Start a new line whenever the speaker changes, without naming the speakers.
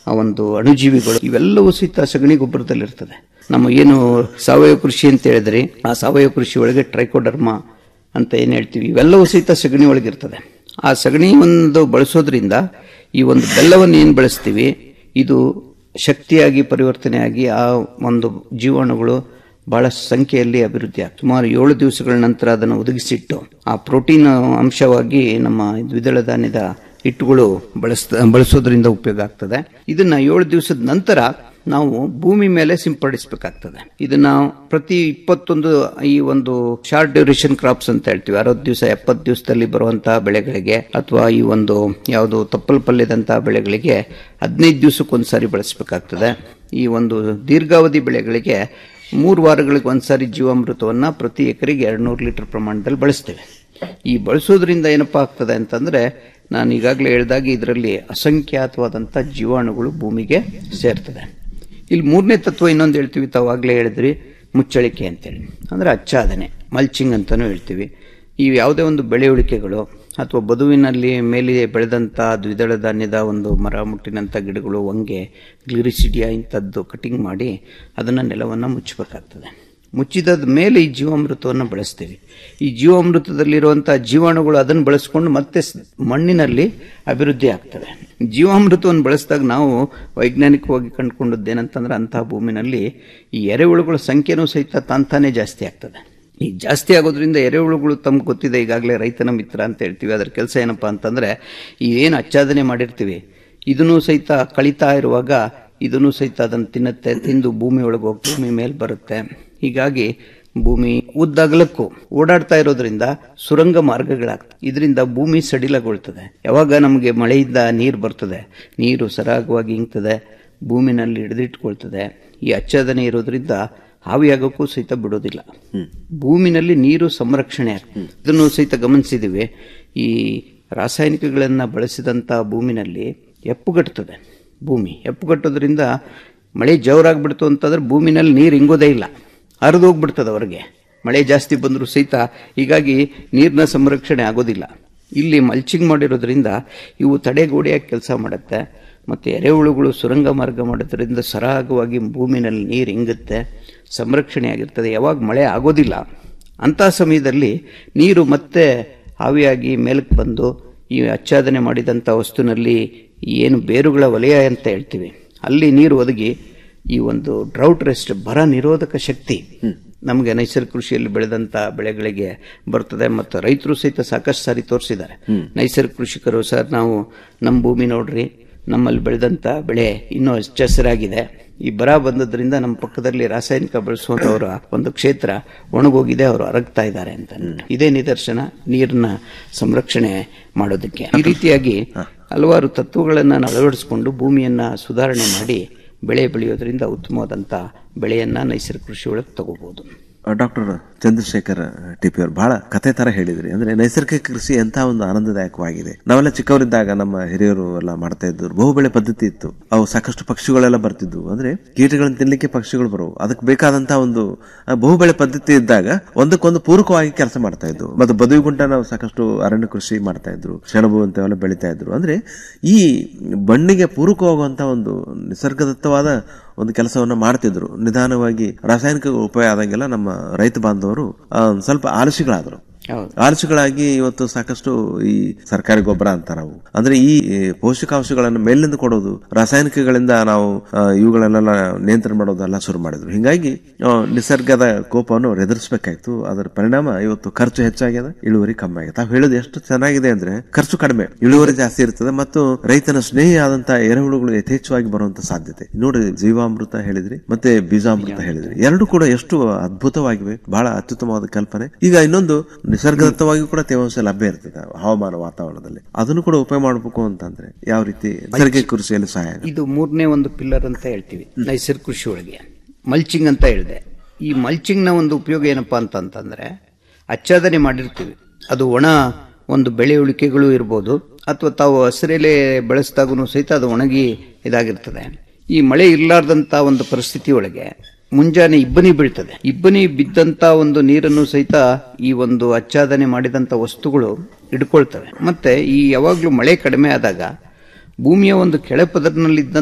ಆ ಒಂದು ಅಣುಜೀವಿಗಳು ಇವೆಲ್ಲವೂ ಸಹಿತ ಸಗಣಿ ಗೊಬ್ಬರದಲ್ಲಿರ್ತದೆ ನಮ್ಮ ಏನು ಸಾವಯವ ಕೃಷಿ ಅಂತ ಹೇಳಿದ್ರೆ ಆ ಸಾವಯವ ಕೃಷಿ ಒಳಗೆ ಟ್ರೈಕೋಡರ್ಮ ಅಂತ ಏನ್ ಹೇಳ್ತೀವಿ ಇವೆಲ್ಲವೂ ಸಹಿತ ಸಗಣಿ ಒಳಗಿರ್ತದೆ ಆ ಸಗಣಿ ಒಂದು ಬಳಸೋದ್ರಿಂದ ಈ ಒಂದು ಬೆಲ್ಲವನ್ನು ಏನು ಬಳಸ್ತೀವಿ ಇದು ಶಕ್ತಿಯಾಗಿ ಪರಿವರ್ತನೆಯಾಗಿ ಆ ಒಂದು ಜೀವಾಣುಗಳು ಬಹಳ ಸಂಖ್ಯೆಯಲ್ಲಿ ಅಭಿವೃದ್ಧಿ ಆಗ್ತದೆ ಸುಮಾರು ಏಳು ದಿವಸಗಳ ನಂತರ ಅದನ್ನು ಒದಗಿಸಿಟ್ಟು ಆ ಪ್ರೋಟೀನ್ ಅಂಶವಾಗಿ ನಮ್ಮ ದ್ವಿದಳ ಧಾನ್ಯದ ಹಿಟ್ಟುಗಳು ಬಳಸ್ ಬಳಸೋದ್ರಿಂದ ಉಪಯೋಗ ಆಗ್ತದೆ ಇದನ್ನ ಏಳು ದಿವಸದ ನಂತರ ನಾವು ಭೂಮಿ ಮೇಲೆ ಸಿಂಪಡಿಸಬೇಕಾಗ್ತದೆ ಇದನ್ನ ಪ್ರತಿ ಇಪ್ಪತ್ತೊಂದು ಈ ಒಂದು ಶಾರ್ಟ್ ಡ್ಯೂರೇಷನ್ ಕ್ರಾಪ್ಸ್ ಅಂತ ಹೇಳ್ತೀವಿ ಅರವತ್ತು ದಿವಸ ಎಪ್ಪತ್ತು ದಿವಸದಲ್ಲಿ ಬರುವಂತಹ ಬೆಳೆಗಳಿಗೆ ಅಥವಾ ಈ ಒಂದು ಯಾವುದು ತಪ್ಪಲ್ ಪಲ್ಯದಂತಹ ಬೆಳೆಗಳಿಗೆ ಹದಿನೈದು ದಿವಸಕ್ಕೊಂದ್ಸಾರಿ ಬಳಸಬೇಕಾಗ್ತದೆ ಈ ಒಂದು ದೀರ್ಘಾವಧಿ ಬೆಳೆಗಳಿಗೆ ಮೂರು ವಾರಗಳಿಗೆ ಒಂದ್ಸಾರಿ ಜೀವಾಮೃತವನ್ನ ಪ್ರತಿ ಎಕರೆಗೆ ಎರಡು ನೂರು ಲೀಟರ್ ಪ್ರಮಾಣದಲ್ಲಿ ಬಳಸ್ತೇವೆ ಈ ಬಳಸೋದ್ರಿಂದ ಏನಪ್ಪಾ ಆಗ್ತದೆ ಅಂತಂದ್ರೆ ನಾನು ಈಗಾಗಲೇ ಹೇಳಿದಾಗೆ ಇದರಲ್ಲಿ ಅಸಂಖ್ಯಾತವಾದಂಥ ಜೀವಾಣುಗಳು ಭೂಮಿಗೆ ಸೇರ್ತದೆ ಇಲ್ಲಿ ಮೂರನೇ ತತ್ವ ಇನ್ನೊಂದು ಹೇಳ್ತೀವಿ ತಾವಾಗಲೇ ಹೇಳಿದ್ರಿ ಮುಚ್ಚಳಿಕೆ ಅಂತೇಳಿ ಅಂದ್ರೆ ಅಚ್ಚಾದನೆ ಮಲ್ಚಿಂಗ್ ಅಂತಾನೂ ಹೇಳ್ತೀವಿ ಈ ಯಾವುದೇ ಒಂದು ಬೆಳೆಯುಳಿಕೆಗಳು ಅಥವಾ ಬದುವಿನಲ್ಲಿ ಮೇಲೆ ಬೆಳೆದಂಥ ದ್ವಿದಳ ಧಾನ್ಯದ ಒಂದು ಮರ ಮುಟ್ಟಿನಂಥ ಗಿಡಗಳು ಹೊಂಗೆ ಗ್ಲಿರಿಸಿಡಿಯಾ ಇಂಥದ್ದು ಕಟಿಂಗ್ ಮಾಡಿ ಅದನ್ನು ನೆಲವನ್ನು ಮುಚ್ಚಬೇಕಾಗ್ತದೆ ಮುಚ್ಚಿದ ಮೇಲೆ ಈ ಜೀವಾಮೃತವನ್ನು ಬಳಸ್ತೀವಿ ಈ ಜೀವಾಮೃತದಲ್ಲಿರುವಂಥ ಜೀವಾಣುಗಳು ಅದನ್ನು ಬಳಸ್ಕೊಂಡು ಮತ್ತೆ ಸ್- ಮಣ್ಣಿನಲ್ಲಿ ಅಭಿವೃದ್ಧಿ ಆಗ್ತವೆ ಜೀವಾಮೃತವನ್ನು ಬಳಸಿದಾಗ ನಾವು ವೈಜ್ಞಾನಿಕವಾಗಿ ಕಂಡುಕೊಂಡದ್ದೇನಂತಂದ್ರೆ ಅಂತಹ ಭೂಮಿನಲ್ಲಿ ಈ ಎರೆಹುಳುಗಳ ಸಂಖ್ಯೆನೂ ಸಹಿತ ತಾಂತಾನೇ ಜಾಸ್ತಿ ಆಗ್ತದೆ ಈ ಜಾಸ್ತಿ ಆಗೋದ್ರಿಂದ ಎರೆಹುಳುಗಳು ತಮ್ಗೆ ಗೊತ್ತಿದೆ ಈಗಾಗಲೇ ರೈತನ ಮಿತ್ರ ಅಂತ ಹೇಳ್ತೀವಿ ಅದರ ಕೆಲಸ ಏನಪ್ಪಾ ಅಂತಂದ್ರೆ ಈ ಏನು ಅಚ್ಚಾದನೆ ಮಾಡಿರ್ತೀವಿ ಇದನ್ನು ಸಹಿತ ಕಳಿತಾ ಇರುವಾಗ ಇದನ್ನು ಸಹಿತ ಅದನ್ನು ತಿನ್ನುತ್ತೆ ತಿಂದು ಭೂಮಿ ಒಳಗೆ ಹೋಗಿ ಭೂಮಿ ಮೇಲೆ ಬರುತ್ತೆ ಹೀಗಾಗಿ ಭೂಮಿ ಉದ್ದಗಲಕ್ಕೂ ಓಡಾಡ್ತಾ ಇರೋದ್ರಿಂದ ಸುರಂಗ ಮಾರ್ಗಗಳಾಗ್ತದೆ ಇದರಿಂದ ಭೂಮಿ ಸಡಿಲಗೊಳ್ತದೆ ಯಾವಾಗ ನಮಗೆ ಮಳೆಯಿಂದ ನೀರು ಬರ್ತದೆ ನೀರು ಸರಾಗವಾಗಿ ಇಂಗ್ತದೆ ಭೂಮಿನಲ್ಲಿ ಹಿಡಿದಿಟ್ಕೊಳ್ತದೆ ಈ ಅಚ್ಚಾದನೆ ಇರೋದ್ರಿಂದ ಹಾವಿಯಾಗೋಕ್ಕೂ ಸಹಿತ ಬಿಡೋದಿಲ್ಲ ಭೂಮಿನಲ್ಲಿ ನೀರು ಸಂರಕ್ಷಣೆ ಆಗ್ತದೆ ಇದನ್ನು ಸಹಿತ ಗಮನಿಸಿದ್ದೀವಿ ಈ ರಾಸಾಯನಿಕಗಳನ್ನು ಬಳಸಿದಂಥ ಭೂಮಿನಲ್ಲಿ ಎಪ್ಪುಗಟ್ಟುತ್ತದೆ ಭೂಮಿ ಎಪ್ಪುಗಟ್ಟೋದ್ರಿಂದ ಮಳೆ ಜೋರಾಗ್ಬಿಡ್ತು ಅಂತಂದ್ರೆ ಭೂಮಿನಲ್ಲಿ ನೀರು ಇಂಗೋದೇ ಇಲ್ಲ ಹರಿದು ಹೋಗ್ಬಿಡ್ತದೆ ಹೊರಗೆ ಮಳೆ ಜಾಸ್ತಿ ಬಂದರೂ ಸಹಿತ ಹೀಗಾಗಿ ನೀರಿನ ಸಂರಕ್ಷಣೆ ಆಗೋದಿಲ್ಲ ಇಲ್ಲಿ ಮಲ್ಚಿಂಗ್ ಮಾಡಿರೋದ್ರಿಂದ ಇವು ತಡೆಗೋಡೆಯಾಗಿ ಕೆಲಸ ಮಾಡುತ್ತೆ ಮತ್ತು ಎರೆಹುಳುಗಳು ಸುರಂಗ ಮಾರ್ಗ ಮಾಡೋದ್ರಿಂದ ಸರಾಗವಾಗಿ ಭೂಮಿನಲ್ಲಿ ನೀರು ಇಂಗುತ್ತೆ ಸಂರಕ್ಷಣೆ ಆಗಿರ್ತದೆ ಯಾವಾಗ ಮಳೆ ಆಗೋದಿಲ್ಲ ಅಂಥ ಸಮಯದಲ್ಲಿ ನೀರು ಮತ್ತೆ ಆವಿಯಾಗಿ ಮೇಲಕ್ಕೆ ಬಂದು ಈ ಆಚ್ಛಾದನೆ ಮಾಡಿದಂಥ ವಸ್ತುನಲ್ಲಿ ಏನು ಬೇರುಗಳ ವಲಯ ಅಂತ ಹೇಳ್ತೀವಿ ಅಲ್ಲಿ ನೀರು ಒದಗಿ ಈ ಒಂದು ಡ್ರೌಟ್ ರೆಸ್ಟ್ ಬರ ನಿರೋಧಕ ಶಕ್ತಿ ನಮಗೆ ನೈಸರ್ಗಿಕ ಕೃಷಿಯಲ್ಲಿ ಬೆಳೆದಂತ ಬೆಳೆಗಳಿಗೆ ಬರ್ತದೆ ಮತ್ತು ರೈತರು ಸಹಿತ ಸಾಕಷ್ಟು ಸಾರಿ ತೋರಿಸಿದ್ದಾರೆ ನೈಸರ್ಗಿಕ ಕೃಷಿಕರು ಸರ್ ನಾವು ನಮ್ಮ ಭೂಮಿ ನೋಡ್ರಿ ನಮ್ಮಲ್ಲಿ ಬೆಳೆದಂತ ಬೆಳೆ ಇನ್ನೂ ಹಚ್ಚಹಸಿರಾಗಿದೆ ಈ ಬರ ಬಂದದ್ರಿಂದ ನಮ್ಮ ಪಕ್ಕದಲ್ಲಿ ರಾಸಾಯನಿಕ ಬಳಸುವಂತವರ ಒಂದು ಕ್ಷೇತ್ರ ಒಣಗೋಗಿದೆ ಅವರು ಅರಗ್ತಾ ಇದ್ದಾರೆ ಅಂತ ಇದೇ ನಿದರ್ಶನ ನೀರನ್ನ ಸಂರಕ್ಷಣೆ ಮಾಡೋದಕ್ಕೆ ಈ ರೀತಿಯಾಗಿ ಹಲವಾರು ತತ್ವಗಳನ್ನು ನಾವು ಅಳವಡಿಸಿಕೊಂಡು ಭೂಮಿಯನ್ನ ಸುಧಾರಣೆ ಮಾಡಿ ಬೆಳೆ ಬೆಳೆಯೋದ್ರಿಂದ ಉತ್ತಮವಾದಂಥ ಬೆಳೆಯನ್ನ ನೈಸರ್ಗಿಕ ಕೃಷಿ ಒಳಗೆ ತಗೋಬಹುದು
ಡಾಕ್ಟರ್ ಚಂದ್ರಶೇಖರ್ ಟಿಪಿ ಅವರು ಬಹಳ ಕತೆ ತರ ಹೇಳಿದ್ರಿ ಅಂದ್ರೆ ನೈಸರ್ಗಿಕ ಕೃಷಿ ಎಂತ ಒಂದು ಆನಂದದಾಯಕವಾಗಿದೆ ನಾವೆಲ್ಲ ಚಿಕ್ಕವರಿದ್ದಾಗ ನಮ್ಮ ಹಿರಿಯರು ಎಲ್ಲ ಮಾಡ್ತಾ ಇದ್ರು ಬಹುಬೆಳೆ ಪದ್ಧತಿ ಇತ್ತು ಅವು ಸಾಕಷ್ಟು ಪಕ್ಷಿಗಳೆಲ್ಲ ಬರ್ತಿದ್ವು ಅಂದ್ರೆ ಕೀಟಗಳನ್ನ ತಿನ್ಲಿಕ್ಕೆ ಪಕ್ಷಿಗಳು ಬರುವು ಅದಕ್ಕೆ ಬೇಕಾದಂತಹ ಒಂದು ಆ, ಬಹುಬೆಳೆ ಪದ್ಧತಿ ಇದ್ದಾಗ ಒಂದಕ್ಕೊಂದು ಪೂರಕವಾಗಿ ಕೆಲಸ ಮಾಡ್ತಾ ಇದ್ವು ಮತ್ತು ಬದುವಿಗುಂಟ ನಾವು ಸಾಕಷ್ಟು ಅರಣ್ಯ ಕೃಷಿ ಮಾಡ್ತಾ ಇದ್ರು ಸೆಣಬು ಅಂತೆಲ್ಲ ಬೆಳಿತಾ ಇದ್ರು ಅಂದ್ರೆ ಈ ಬಣ್ಣಿಗೆ ಪೂರಕವಾಗುವಂತ ಒಂದು ನಿಸರ್ಗದತ್ತವಾದ ಒಂದು ಕೆಲಸವನ್ನ ಮಾಡ್ತಿದ್ರು ನಿಧಾನವಾಗಿ ರಾಸಾಯನಿಕ ಉಪಯೋಗ ಆದಂಗೆಲ್ಲ ನಮ್ಮ ರೈತ ಬಾಂಧವರು ಆ, ಸ್ವಲ್ಪ ಆಲಸಿಗಳಾದ್ರು ಆಲಸಿಗಳಾಗಿ ಇವತ್ತು ಸಾಕಷ್ಟು ಈ ಸರ್ಕಾರಿ ಗೊಬ್ಬರ ಅಂತಾರ ಅವು ಅಂದ್ರೆ ಈ ಪೋಷಕಾಂಶಗಳನ್ನು ಮೇಲಿಂದ ಕೊಡೋದು ರಾಸಾಯನಿಕಗಳಿಂದ ನಾವು ಆ, ಇವುಗಳನ್ನೆಲ್ಲ ನಿಯಂತ್ರಣ ಮಾಡೋದೆಲ್ಲ ಶುರು ಮಾಡಿದ್ರು ಹಿಂಗಾಗಿ ಆ, ನಿಸರ್ಗದ ಕೋಪವನ್ನು ಅವ್ರು ಎದುರಿಸಬೇಕಾಯ್ತು ಅದರ ಪರಿಣಾಮ ಇವತ್ತು ಖರ್ಚು ಹೆಚ್ಚಾಗ್ಯದ ಇಳುವರಿ ಕಮ್ಮಿ ಆಗಿದೆ ತಾವು ಹೇಳೋದು ಎಷ್ಟು ಚೆನ್ನಾಗಿದೆ ಅಂದ್ರೆ ಖರ್ಚು ಕಡಿಮೆ ಇಳುವರಿ ಜಾಸ್ತಿ ಇರ್ತದೆ ಮತ್ತು ರೈತನ ಸ್ನೇಹಿ ಆದಂತಹ ಎರೆಹುಳುಗಳು ಯಥೇಚ್ಛವಾಗಿ ಬರುವಂತ ಸಾಧ್ಯತೆ ನೋಡಿ ಜೀವಾಮೃತ ಹೇಳಿದ್ರಿ ಮತ್ತೆ ಬೀಜಾಮೃತ ಹೇಳಿದ್ರಿ ಎರಡು ಕೂಡ ಎಷ್ಟು ಅದ್ಭುತವಾಗಿವೆ ಬಹಳ ಅತ್ಯುತ್ತಮವಾದ ಕಲ್ಪನೆ ಈಗ ಇನ್ನೊಂದು ನಿಸರ್ಗದತ್ತವಾಗಿ ಕೂಡ ತೇವಾಂಶ ಲಭ್ಯ ಇರ್ತದೆ ಹವಾಮಾನ ವಾತಾವರಣದಲ್ಲಿ ಅದನ್ನು ಕೂಡ ಉಪಯೋಗ ಮಾಡಬೇಕು ಅಂತಂದ್ರೆ ಯಾವ ರೀತಿ ನೈಸರ್ಗಿಕ ಕೃಷಿಯಲ್ಲಿ ಸಹಾಯ ಆಗುತ್ತೆ?
ಇದು ಮೂರನೇ ಒಂದು ಪಿಲ್ಲರ್ ಅಂತ ಹೇಳ್ತೀವಿ ನೈಸರ್ಗಿಕ ಕೃಷಿ ಒಳಗೆ ಮಲ್ಚಿಂಗ್ ಅಂತ ಹೇಳಿದೆ ಈ ಮಲ್ಚಿಂಗ್ನ ಒಂದು ಉಪಯೋಗ ಏನಪ್ಪಾ ಅಂತಂತಂದ್ರೆ ಆಚ್ಛಾದನೆ ಮಾಡಿರ್ತೀವಿ ಅದು ಒಣ ಒಂದು ಬೆಳೆ ಉಳಿಕೆಗಳು ಇರ್ಬೋದು ಅಥವಾ ತಾವು ಹಸಿರೆಲೆ ಬೆಳೆಸಿದಾಗೂ ಸಹಿತ ಅದು ಒಣಗಿ ಇದಾಗಿರ್ತದೆ ಈ ಮಳೆ ಇರ್ಲಾರ್ದಂತ ಒಂದು ಪರಿಸ್ಥಿತಿ ಒಳಗೆ ಮುಂಜಾನೆ ಇಬ್ಬನಿ ಬೀಳ್ತದೆ ಇಬ್ಬನಿ ಬಿದ್ದಂತ ಒಂದು ನೀರನ್ನು ಸಹಿತ ಈ ಒಂದು ಆಚ್ಛಾದನೆ ಮಾಡಿದಂತ ವಸ್ತುಗಳು ಹಿಡ್ಕೊಳ್ತವೆ ಮತ್ತೆ ಈ ಯಾವಾಗ್ಲೂ ಮಳೆ ಕಡಿಮೆ ಆದಾಗ ಭೂಮಿಯ ಒಂದು ಕೆಳಪದರಿನಲ್ಲಿದ್ದ